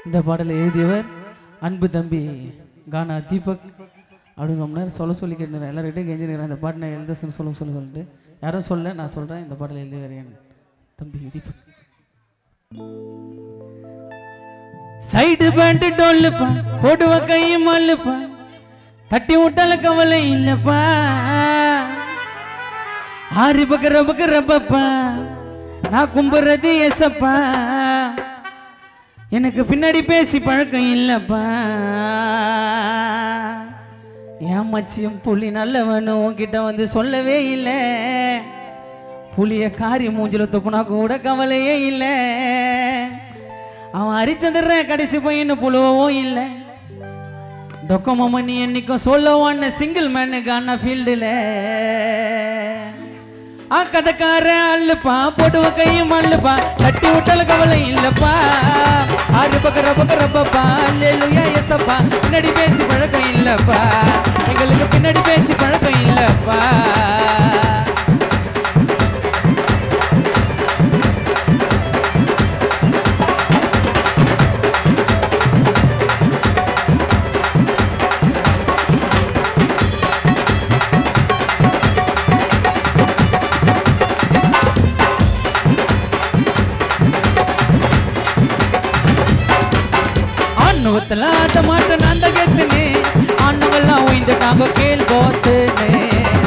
இந்த பாடலை எழுதியவர் அன்பு தம்பி கானா தீபக் அப்படின்னு ரொம்ப நேரம் சொல்ல சொல்லி கேட்டு எல்லார்கிட்டையும் கெஞ்சினுக்கிறேன் இந்த பாட்டு நான் எழுத சொல்ல சொல்ல சொல்ல சொல்லிட்டு யாரும் சொல்ல நான் சொல்கிறேன் இந்த பாடலை எழுதுகிறேன் தம்பி தீபக் சைடு பேண்ட் டொல்லுப்பா போடுவ கையும் மல்லுப்பா தட்டி விட்டால கவலை இல்லப்பா ஆறு பக்கர பக்கர பப்பா நான் கும்புறது எசப்பா எனக்கு பின்னாடி பேசி பழக்கம் இல்லப்பா என் மச்சியும் புலி நல்லவனு உன்கிட்ட வந்து சொல்லவே இல்லை புலிய காரி மூஞ்சில துப்புனா கூட கவலையே இல்லை அவன் அரிச்சந்திர கடைசி பையனு புழுவவும் இல்லை டொக்கம நீ என்னைக்கும் சொல்லவான சிங்கிள் மேனுக்கான ஃபீல்டில் ஆ கதைக்கார அல்லுப்பா போட்டுவ கையும் அல்லுப்பா தட்டி விட்டால கவலை இல்லப்பா ஆறு பக்கர பக்கரப்பா அல்லேலுயா எசப்பா பின்னாடி பேசி பழக்கம் இல்லப்பா எங்களுக்கு பின்னாடி பேசி பழக்கம் இல்லப்பா ஆண்ணுவத்தில் ஆட்ட மாட்ட நான் தான் கெத்துனே ஆண்டவெல்லாம் உயிந்துட்டாங்க கேள் போத்துனே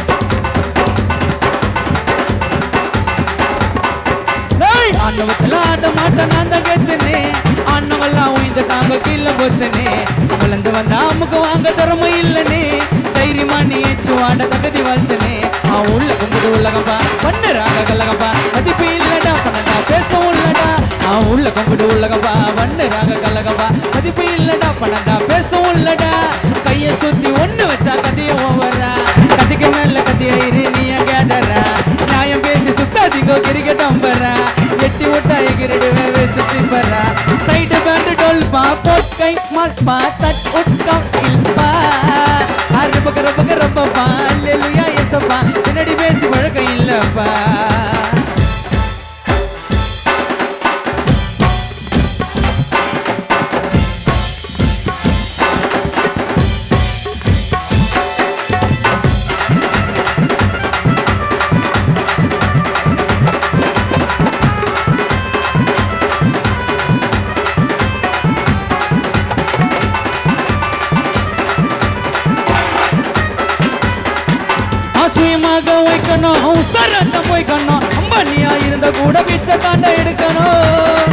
ஆண்டவத்தில் ஆட்ட மாட்ட நான் தான் கெத்துனே ஆண்டவெல்லாம் உயிந்துட்டாங்க கீழே போத்துனே வளர்ந்து வந்த அம்முக்கு வாங்க திறமை இல்லனே தைரியமா நீ ஏச்சு வாட தகுதி வாழ்த்துனே ஆ உள்ள கும்பிடு உள்ளகம்பா பண்ணுறாங்க கல்லகம்பா மதிப்பு இல்லடா பண்ணடா பேசவும் இல்லடா ஆ உள்ள கும்பிடு உள்ளகம்பா பண்ணுறாங்க கல்லகம்பா மதிப்பு இல்லடா பண்ணடா பேசவும் இல்லடா கைய சுத்தி ஒண்ணு வச்சா கதைய ஓவரா கதிக்கு மேல கதைய இரு நீ கேடறா நியாயம் பேசி சுத்தாதிங்கோ கிரிக்கெட் அம்பரா எட்டி விட்டா எகிரிடுவே சுத்தி பரா சைடு பேண்ட் டோல்பா போட் கை மாட்பா தட் உட்கம் இல்பா ஆறு பக்க ரப்ப ரப்பப்பா அல்லேலுயா எசப்பா பின்னாடி பேசி பழக்கம் இல்லப்பா அசுயமாக வைக்கணும் உசரத்தை போய்க்கணும் அம்பனியா இருந்த கூட பிச்சை தாண்ட எடுக்கணும்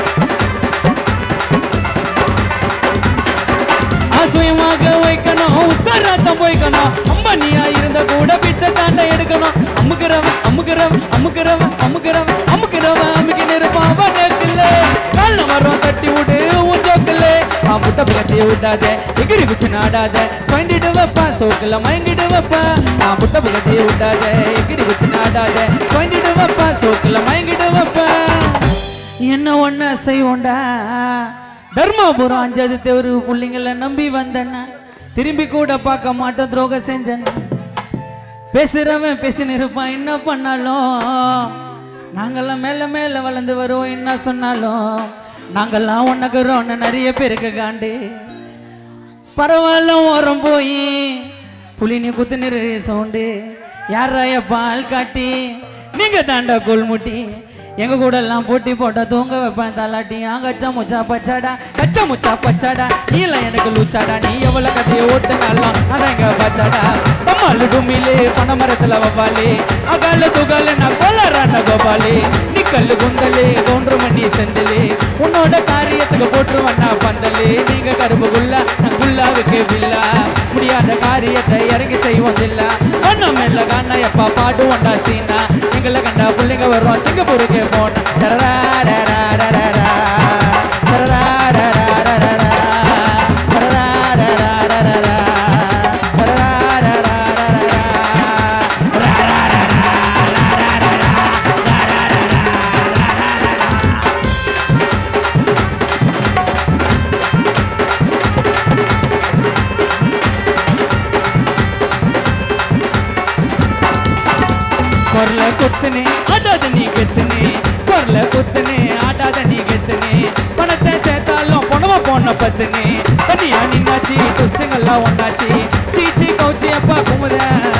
அசுயமாக வைக்கணும் உசரத்தை போய்க்கணும் அம்பனியா இருந்த கூட பிச்சை தாண்ட எடுக்கணும் அமுக்குறவன் அமுக்குறவன் அமுக்குறவன் அமுக்குறவன் அமுக்குறவன் அமுக்கி நிற்பான் வனக்கில்ல நல்ல மரம் தட்டி விடு உஞ்சோக்கில்ல முட்ட பக்கத்தி விட்டாத எகிரி குச்சி நாடாத சொண்டிட்டு வைப்பா சோக்குல மயங்கிட்டு வைப்பா நான் முட்ட பக்கத்தி விட்டாத எகிரி குச்சி நாடாத சொண்டிட்டு வைப்பா சோக்குல மயங்கிட்டு வைப்பா என்ன ஒண்ணு செய்வோண்டா தர்மாபுரம் அஞ்சாவது தெரு புள்ளிங்களை நம்பி வந்தேன்னா திரும்பி கூட பார்க்க மாட்டேன் துரோகம் செஞ்சேன் பேசுறவன் பேசின்னு இருப்பான் என்ன பண்ணாலும் நாங்கெல்லாம் மேல மேல வளர்ந்து வருவோம் என்ன சொன்னாலும் நாங்கெல்லாம் ஒன்னக்குறோன்னு நிறைய பேருக்கு காண்டு பரவாயில்ல ஓரம் போய் புலினி குத்து நிறு சவுண்டு யாராய பால் காட்டி நீங்க தாண்டா கொள்முட்டி எங்க கூட எல்லாம் போட்டி போட்டா தூங்க வைப்பேன் தலாட்டி ஆ கச்சா முச்சா பச்சாடா கச்சா முச்சா பச்சாடா நீல எனக்கு லூச்சாடா நீ எவ்வளவு கதையை ஓட்டுனாலும் அடங்க பச்சாடா பம்மாலு கும்மிலே பனமரத்துல வவ்வாலே அகால துகால நான் கோலாரான கோபாலே நீ கல்லு குந்தலே கவுண்டர் மணி செந்தலே உன்னோட காரியத்துக்கு போட்டுருவண்ணா பந்தலே நீங்க கரும்பு குல்லா நான் குல்லாவுக்கு வில்லா முடியாத காரியத்தை இறங்கி செய்வோம் இல்ல ஒன்னும் இல்ல காணா எப்பா பாடுவோண்டா சீனா எங்களை கண்டா பிள்ளைங்க வர்றோம் சிங்கப்பூருக்கு போனா டரரரரரரரரா, டரரரரரரரரா, டரரரரரரரரா, கொரல குத்துனே ஆடாத நீ கெத்துனே கொரல குத்துனே ஆடாத நீ கெத்துனே பணத்தை சேர்த்தாலும் பணமா உன்னை பத்துனே தனியா நின்னாச்சு துஷ்டங்கள்லாம் ஒன்னாச்சு சீச்சி கவுச்சி அப்பா குமுத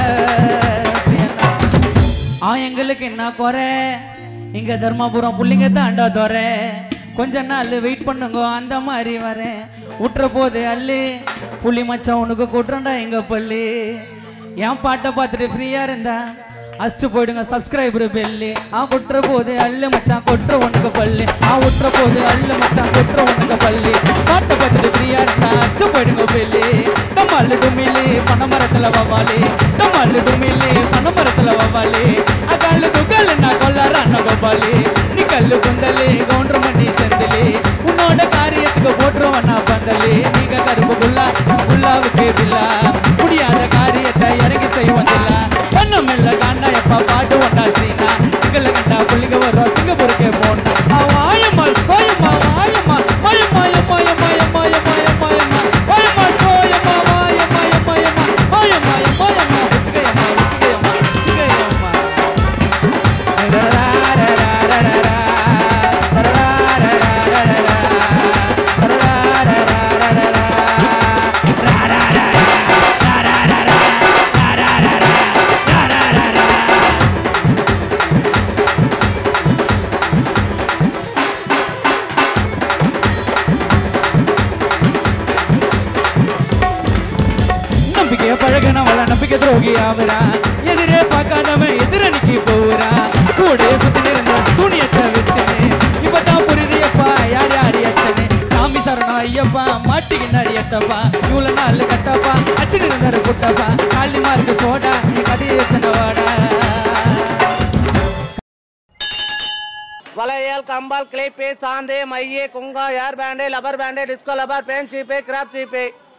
ஆ எங்களுக்கு என்ன குறை இங்க தர்மாபுரம் புள்ளிங்க தாண்டா தோற கொஞ்ச நாள் வெயிட் பண்ணுங்க அந்த மாதிரி வரேன் விட்டுற போது அல்லு புள்ளி மச்சான் உனக்கு கூட்டுறா எங்க பள்ளி என் பாட்டை பார்த்துட்டு ஃப்ரீயா இருந்தா அஸ்ட்டு போயிடுங்க சப்ஸ்கிரைபர் பெல்லு ஆ கொட்டுற போது அள்ளு மச்சான் கொட்டுற உனக்கு பள்ளி ஆ விட்டுற போது அள்ளு மச்சான் கொட்டுற உனக்கு பள்ளி பாட்டை பார்த்துட்டு ஃப்ரீயா இருந்தா அஸ்ட்டு போயிடுங்க பெல்லு டமாலு டுமிலி பனமரத்துல வவாலி டமாலு டுமிலி பனமரத்துல வவாலி அகாலு துகல் நான் கொல்லார அண்ணகோபாலி நீ கல்லு குந்தலி கவுண்டர் மணி செந்திலி உன்னோட காரியத்துக்கு போட்டுருவன் நான் பந்தலி நீங்க கரும்பு குல்லா குல்லா வச்சதில்ல முடியாத காரியத்தை இறங்கி செய்வதில்ல பண்ணம் இல்ல காண்டா எப்பா பாட்டு ஒண்டா சீனா இங்கல கண்டா புள்ளிங்க வரும் சிங்கப்பூருக்கே போனா ஆயம்மா சோயம்மா ஆயம்மா மாயம்மா எம்மா எம்மா எம்மா எம்மா எம்மா எம்மா ஆயம்மா சோயம்மா மாயம்மா எம்மா எம்மா மாயம்மா எம்மா எம்மா வச்சுக்கையம்மா வச்சுக்கையம்மா வச்சுக்கையம்மா நம்பிக்கைய பழகினவள நம்பிக்கை துரோகி ஆகுறா எதிரே பார்க்காதவன் எதிரணிக்கு போறா கூட சுத்தி இருந்த சூனியத்தை வச்சனே இப்பதான் புரியுதுப்பா யார் யார் அச்சனே சாமி சரணம் ஐயப்பா மாட்டிக்கினார் எட்டப்பா இவ்வளவு நாள் கட்டப்பா அச்சன் இருந்தாரு குட்டப்பா காலிமா இருக்கு சோடா நீ கதையை எத்தனை வாடா வளையல் கம்பால் கிளிப்பு சாந்து மைய குங்கா air band rubber band disco rubber பேன் சீப்பு கிராப் சீப்பு